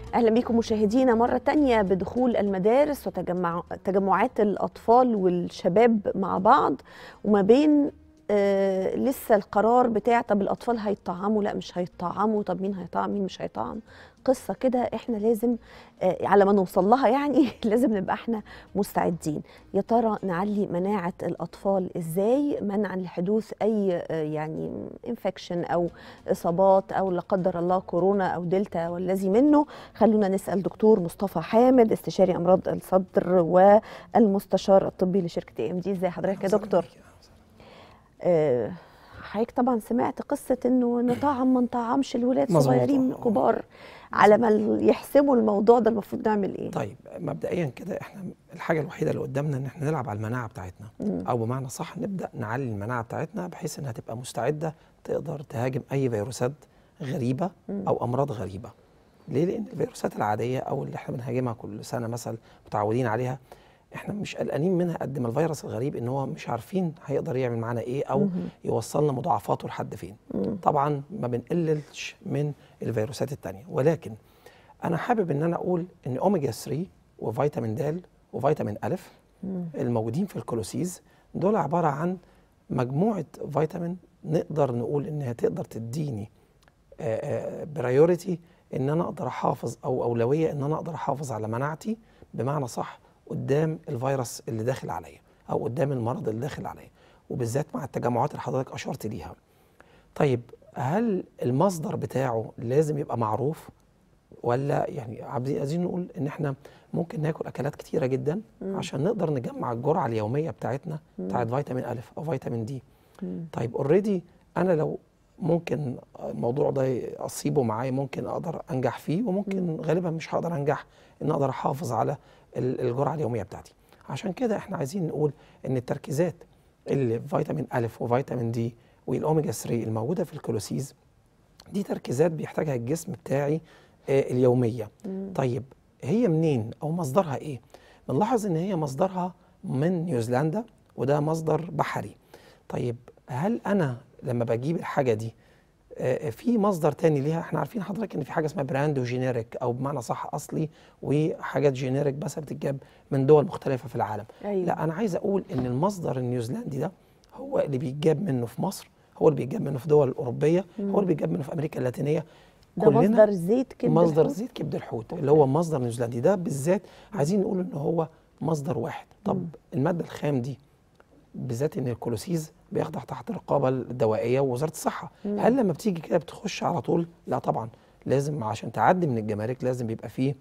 اهلا بكم مشاهدينا مره تانية بدخول المدارس وتجمعات الاطفال والشباب مع بعض وما بين آه لسه القرار بتاع طب الاطفال هيطعموا لا مش هيطعموا طب مين هيطعم مين مش هيطعم قصه كده احنا لازم آه على ما نوصل لها يعني لازم نبقى احنا مستعدين يا ترى نعلي مناعه الاطفال ازاي منعا لحدوث اي آه يعني انفكشن او اصابات او لا قدر الله كورونا او دلتا والذي منه خلونا نسال دكتور مصطفى حامد استشاري امراض الصدر والمستشار الطبي لشركه اي ام دي ازي حضرتك يا دكتور آه حضرتك طبعا سمعت قصه انه نطعم ما نطعمش الولاد صغيرين كبار على ما يحسموا الموضوع ده المفروض نعمل ايه؟ طيب مبدئيا كده احنا الحاجه الوحيده اللي قدامنا ان احنا نلعب على المناعه بتاعتنا مم. او بمعنى صح نبدا نعلي المناعه بتاعتنا بحيث انها تبقى مستعده تقدر تهاجم اي فيروسات غريبه مم. او امراض غريبه. ليه؟ لان الفيروسات العاديه او اللي احنا بنهاجمها كل سنه مثلا متعودين عليها احنا مش قلقانين منها قد ما الفيروس الغريب ان هو مش عارفين هيقدر يعمل معانا ايه او مم. يوصلنا مضاعفاته لحد فين مم. طبعا ما بنقللش من الفيروسات التانية ولكن انا حابب ان انا اقول ان اوميجا 3 وفيتامين د وفيتامين ا الموجودين في الكولوسيز دول عباره عن مجموعه فيتامين نقدر نقول انها تقدر تديني برايورتي ان انا اقدر احافظ او اولويه ان انا اقدر احافظ على مناعتي بمعنى صح قدام الفيروس اللي داخل عليا او قدام المرض اللي داخل عليا وبالذات مع التجمعات اللي حضرتك اشرت ليها طيب هل المصدر بتاعه لازم يبقى معروف ولا يعني عايزين نقول ان احنا ممكن ناكل اكلات كتيره جدا مم. عشان نقدر نجمع الجرعه اليوميه بتاعتنا مم. بتاعت فيتامين ا او فيتامين دي مم. طيب اوريدي انا لو ممكن الموضوع ده اصيبه معايا ممكن اقدر انجح فيه وممكن مم. غالبا مش هقدر انجح ان اقدر احافظ على الجرعه اليوميه بتاعتي عشان كده احنا عايزين نقول ان التركيزات اللي فيتامين ا وفيتامين دي والاوميجا 3 الموجوده في الكولوسيز دي تركيزات بيحتاجها الجسم بتاعي آه اليوميه مم. طيب هي منين او مصدرها ايه بنلاحظ ان هي مصدرها من نيوزيلندا وده مصدر بحري طيب هل انا لما بجيب الحاجه دي آه في مصدر تاني ليها احنا عارفين حضرتك ان في حاجه اسمها براند وجينيريك او بمعنى صح اصلي وحاجات جينيريك بس بتتجاب من دول مختلفه في العالم أيوة. لا انا عايز اقول ان المصدر النيوزيلندي ده هو اللي بيتجاب منه في مصر هو اللي بيتجاب منه في دول الاوروبيه مم. هو اللي بيتجاب منه في امريكا اللاتينيه ده مصدر زيت كبد مصدر الحوت. زيت كبد الحوت اللي هو مصدر نيوزيلندي ده بالذات عايزين نقول ان هو مصدر واحد طب مم. الماده الخام دي بالذات ان الكولوسيز بيخضع تحت الرقابه الدوائيه ووزاره الصحه مم. هل لما بتيجي كده بتخش على طول لا طبعا لازم عشان تعدي من الجمارك لازم بيبقى فيه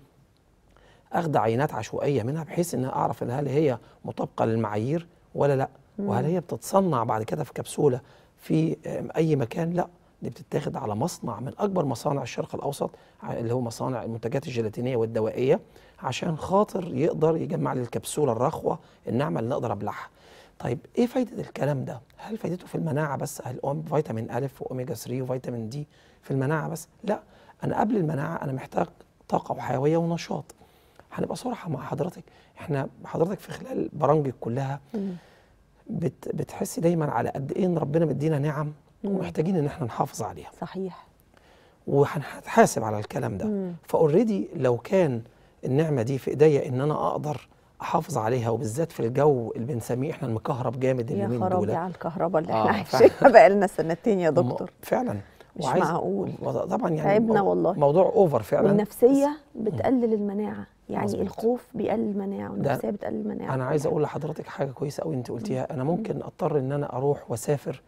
اخذ عينات عشوائيه منها بحيث ان اعرف ان هل هي مطابقه للمعايير ولا لا مم. وهل هي بتتصنع بعد كده في كبسوله في اي مكان لا دي بتتاخد على مصنع من اكبر مصانع الشرق الاوسط اللي هو مصانع المنتجات الجيلاتينيه والدوائيه عشان خاطر يقدر يجمع لي الكبسوله الرخوه الناعمه اللي نقدر ابلعها. طيب ايه فايده الكلام ده؟ هل فايدته في المناعه بس؟ هل فيتامين ا واوميجا 3 وفيتامين دي في المناعه بس؟ لا انا قبل المناعه انا محتاج طاقه وحيويه ونشاط. هنبقى صراحه مع حضرتك احنا حضرتك في خلال برامجك كلها بت بتحسي دايما على قد ايه ان ربنا مدينا نعم ومحتاجين ان احنا نحافظ عليها صحيح وهنتحاسب على الكلام ده فاوريدي لو كان النعمه دي في ايديا ان انا اقدر احافظ عليها وبالذات في الجو اللي بنسميه احنا المكهرب جامد اليومين دول يا خرابي على الكهرباء اللي احنا عايشينها بقى لنا سنتين يا دكتور فعلا مش معقول طبعا يعني تعبنا والله موضوع اوفر فعلا والنفسيه بتقلل المناعه يعني مزبوط. الخوف بيقلل المناعه والنفسيه بتقلل المناعه انا عايز اقول لحضرتك حاجه كويسه قوي انت قلتيها انا ممكن اضطر ان انا اروح واسافر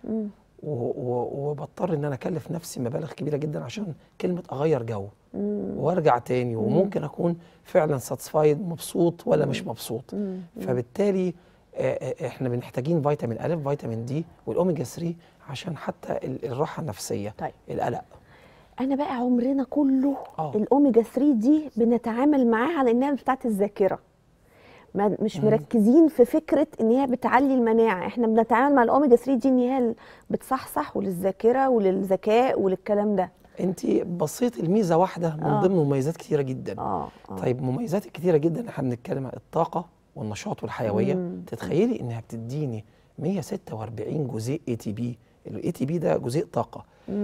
وبضطر ان انا اكلف نفسي مبالغ كبيره جدا عشان كلمه اغير جو مم. وارجع تاني وممكن اكون فعلا ساتسفايد مبسوط ولا مم. مش مبسوط مم. فبالتالي احنا محتاجين فيتامين ا فيتامين دي والاوميجا 3 عشان حتى الراحه النفسيه طيب. القلق انا بقى عمرنا كله أوه. الاوميجا 3 دي بنتعامل معاها على انها بتاعت الذاكره ما مش مم. مركزين في فكره ان هي بتعلي المناعه احنا بنتعامل مع الاوميجا 3 دي ان هي بتصحصح وللذاكره وللذكاء وللكلام ده انت بصيت الميزه واحده من آه. ضمن مميزات كتيره جدا آه. آه. طيب مميزات كتيره جدا احنا بنتكلم عن الطاقه والنشاط والحيويه مم. تتخيلي انها بتديني 146 جزيء اي تي بي الاي تي بي ده جزيء طاقه مم.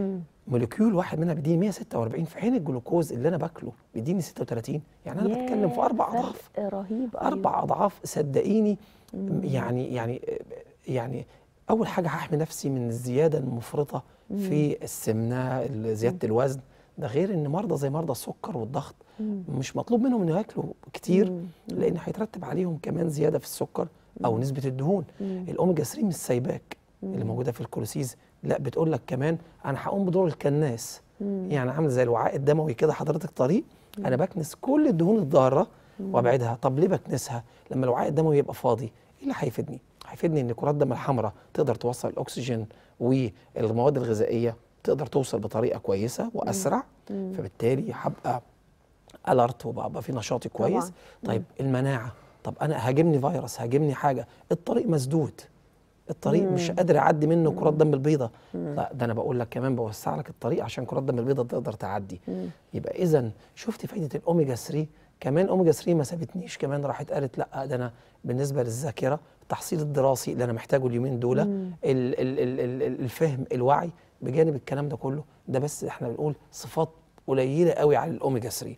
موليكيول واحد منها بيديني 146 في حين الجلوكوز اللي انا باكله بيديني 36 يعني انا بتكلم في اربع ياه، اضعاف فرق رهيب اربع أيوة. اضعاف صدقيني يعني يعني يعني اول حاجه هحمي نفسي من الزياده المفرطه في السمنه ال- زياده الوزن ده غير ان مرضى زي مرضى السكر والضغط مش مطلوب منهم انه ياكلوا كتير لان هيترتب عليهم كمان زياده في السكر او نسبه الدهون الاوميجا 3 مش سايباك اللي موجوده في الكولوسيز لا بتقول لك كمان انا هقوم بدور الكناس يعني عامل زي الوعاء الدموي كده حضرتك طريق انا بكنس كل الدهون الضاره وابعدها طب ليه بكنسها لما الوعاء الدموي يبقى فاضي ايه اللي هيفيدني هيفيدني ان كرات الدم الحمراء تقدر توصل الاكسجين والمواد الغذائيه تقدر توصل بطريقه كويسه واسرع فبالتالي هبقى الرت وببقى في نشاطي كويس طبعاً. طيب المناعه طب انا هاجمني فيروس هاجمني حاجه الطريق مسدود الطريق مش قادر اعدي منه كرات دم البيضاء لا ده انا بقول لك كمان بوسع لك الطريق عشان كرات دم البيضاء تقدر تعدي يبقى اذا شفت فايده الاوميجا 3 كمان اوميجا 3 ما سابتنيش كمان راحت قالت لا ده انا بالنسبه للذاكره التحصيل الدراسي اللي انا محتاجه اليومين دول ال ال ال ال ال الفهم الوعي بجانب الكلام ده كله ده بس احنا بنقول صفات قليله قوي على الاوميجا 3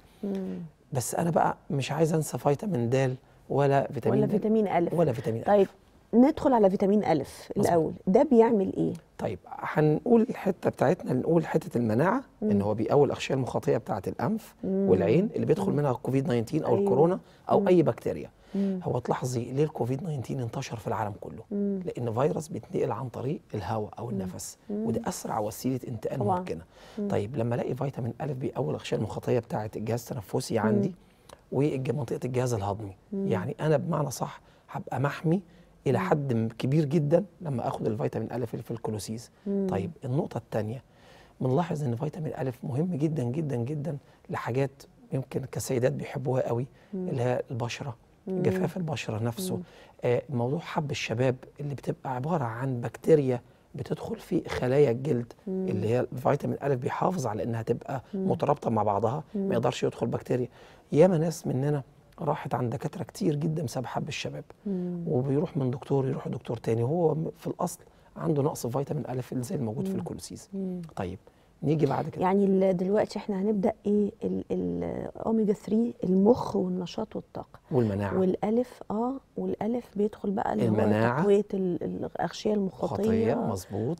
بس انا بقى مش عايز انسى فيتامين د ولا فيتامين ولا د فيتامين ألف ولا فيتامين طيب ألف. ندخل على فيتامين ألف مظبوط. الأول ده بيعمل إيه؟ طيب هنقول الحته بتاعتنا نقول حته المناعه ان هو بيقوي الاغشيه المخاطيه بتاعه الانف والعين اللي بيدخل منها الكوفيد 19 او أيوة. الكورونا او اي بكتيريا هو تلاحظي ليه الكوفيد 19 انتشر في العالم كله لان فيروس بيتنقل عن طريق الهواء او النفس وده اسرع وسيله انتقال طبعاً. ممكنه طيب لما الاقي فيتامين الف بيقوي الاغشيه المخاطيه بتاعه الجهاز التنفسي عندي ومنطقه الجهاز الهضمي يعني انا بمعنى صح هبقى محمي الى حد م- كبير جدا لما اخد الفيتامين الف اللي في الكولوسيز طيب النقطه الثانيه بنلاحظ ان فيتامين الف مهم جدا جدا جدا لحاجات يمكن كسيدات بيحبوها قوي اللي هي البشره جفاف البشره نفسه آه موضوع حب الشباب اللي بتبقى عباره عن بكتيريا بتدخل في خلايا الجلد اللي هي الفيتامين الف بيحافظ على انها تبقى مترابطه مع بعضها ما يقدرش يدخل بكتيريا ياما ناس مننا راحت عند دكاتره كتير جدا بسبب حب الشباب وبيروح من دكتور يروح لدكتور تاني وهو م- في الاصل عنده نقص فيتامين الف اللي زي الموجود في الكولوسيز طيب نيجي بعد كده يعني ال- دلوقتي احنا هنبدأ إيه ال- الأوميجا 3 المخ والنشاط والطاقة والمناعه والألف اه والألف بيدخل بقى اللي هو المناعة. تقوية ال- الأغشية المخاطية خطيه مظبوط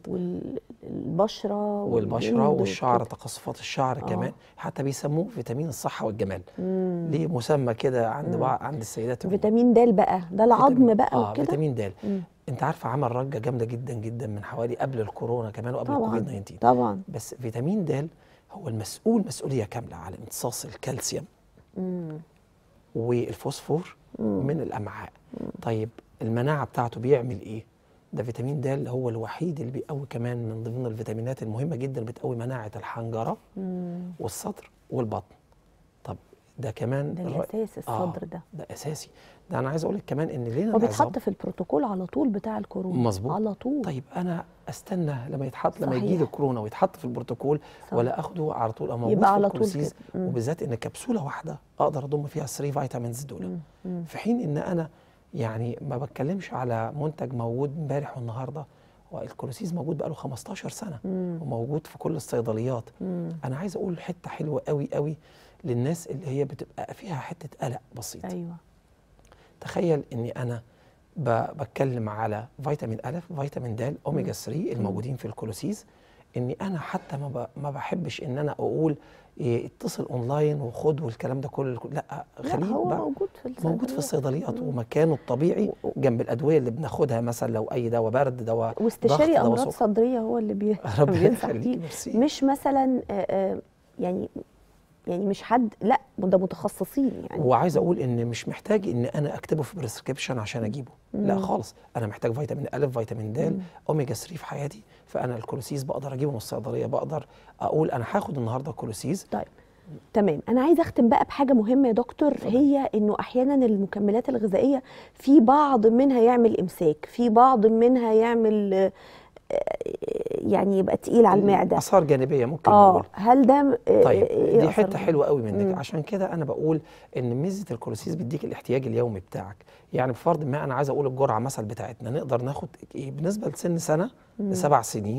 والبشرة والبشره والجلد والشعر وكده. تقصفات الشعر آه. كمان حتى بيسموه فيتامين الصحه والجمال ليه مسمى كده عند بعض عند السيدات عموماً. فيتامين د بقى ده العظم فيتامين- بقى اه وكده فيتامين د مم. انت عارفه عمل رجه جامده جدا جدا من حوالي قبل الكورونا كمان وقبل طبعا الكوفيد 19 طبعا بس فيتامين د هو المسؤول مسؤوليه كامله على امتصاص الكالسيوم والفوسفور من الامعاء طيب المناعه بتاعته بيعمل ايه ده فيتامين د هو الوحيد اللي بيقوي كمان من ضمن الفيتامينات المهمه جدا بتقوي مناعه الحنجره والصدر والبطن طب ده كمان ده الر- الأساس الصدر ده ده اساسي ده انا عايز اقول لك كمان ان لينا هو العظام- بيتحط في البروتوكول على طول بتاع الكورونا مظبوط. على طول طيب انا استنى لما يتحط لما يجي صحيح. لي كورونا ويتحط في البروتوكول صح. ولا اخده على طول او موجود يبقى في على طول الكولوسيز كده. مم. وبالذات ان كبسوله واحده اقدر اضم فيها 3 فيتامينز دول في حين ان انا يعني ما بتكلمش على منتج موجود امبارح والنهارده والكولوسيز موجود بقاله 15 سنه وموجود في كل الصيدليات انا عايز اقول حته حلوه قوي قوي للناس اللي هي بتبقى فيها حته قلق بسيط ايوه تخيل اني انا ب- بتكلم على فيتامين الف فيتامين د اوميجا 3 الموجودين في الكولوسيز اني انا حتى ما ب- ما بحبش ان انا اقول إيه اتصل اونلاين وخد والكلام ده كله لا لا خليه هو بقى موجود في موجود في الصيدليات. الصيدليات ومكانه الطبيعي جنب الادويه اللي بناخدها مثلا لو اي دواء برد دواء ضغط واستشاري دواء امراض سكر. صدريه هو اللي بي... ربنا بينصح يخليك، فيه ميرسي. مش مثلا آه، آه، يعني يعني مش حد لا ده متخصصين يعني وعايز اقول ان مش محتاج ان انا اكتبه في بريسكريبشن عشان اجيبه لا خالص انا محتاج فيتامين الف فيتامين د اوميجا 3 في حياتي فانا الكولوسيز بقدر اجيبه من الصيدليه بقدر اقول انا هاخد النهارده كولوسيز طيب تمام انا عايزه اختم بقى بحاجه مهمه يا دكتور هي انه احيانا المكملات الغذائيه في بعض منها يعمل امساك في بعض منها يعمل آه، يعني يبقى تقيل على المعده اثار جانبيه ممكن اه نقول هل ده آه، طيب إيه دي أثر حته ده؟ حلوه قوي منك مم. عشان كده انا بقول ان ميزه الكولوسيز بيديك الاحتياج اليومي بتاعك يعني بفرض ما انا عايز اقول الجرعه مثلا بتاعتنا نقدر ناخد ايه بالنسبه لسن سنه لسبع سنين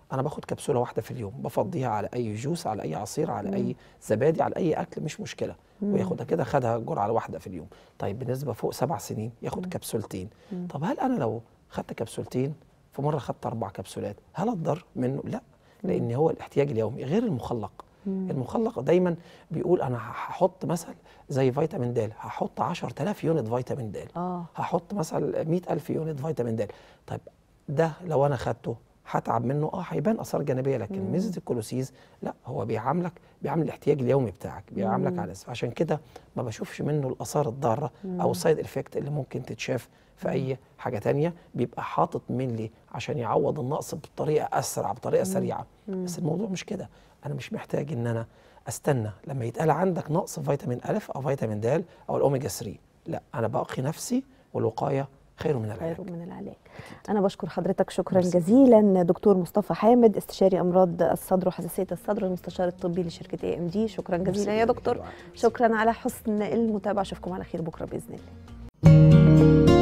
انا باخد كبسوله واحده في اليوم بفضيها على اي جوس على اي عصير على اي زبادي على اي اكل مش مشكله وياخدها كده خدها جرعه واحده في اليوم طيب بالنسبه فوق سبع سنين ياخد كبسولتين طب هل انا لو خدت كبسولتين في مره خدت اربع كبسولات هل اضر منه لا لان هو الاحتياج اليومي غير المخلق المخلق دايما بيقول انا هحط مثلا زي فيتامين د هحط 10000 يونت فيتامين د اه هحط مثلا 100000 يونت فيتامين د طيب ده لو انا خدته هتعب منه اه هيبان اثار جانبيه لكن مم. ميزه الكولوسيز لا هو بيعاملك بيعامل الاحتياج اليومي بتاعك بيعاملك مم. على اساس عشان كده ما بشوفش منه الاثار الضاره او السايد افكت اللي ممكن تتشاف في اي حاجه تانية بيبقى حاطط من لي عشان يعوض النقص بطريقه اسرع بطريقه سريعه بس الموضوع مش كده انا مش محتاج ان انا استنى لما يتقال عندك نقص فيتامين الف او فيتامين د او الاوميجا 3 لا انا باقي نفسي والوقايه خير من العلاج خير من العلاج انا بشكر حضرتك شكرا ميرسي. جزيلا دكتور مصطفى حامد استشاري امراض الصدر وحساسيه الصدر المستشار الطبي لشركه اي ام دي شكرا جزيلا يا ميرسي. دكتور ميرسي. شكرا على حسن المتابعه اشوفكم على خير بكره باذن الله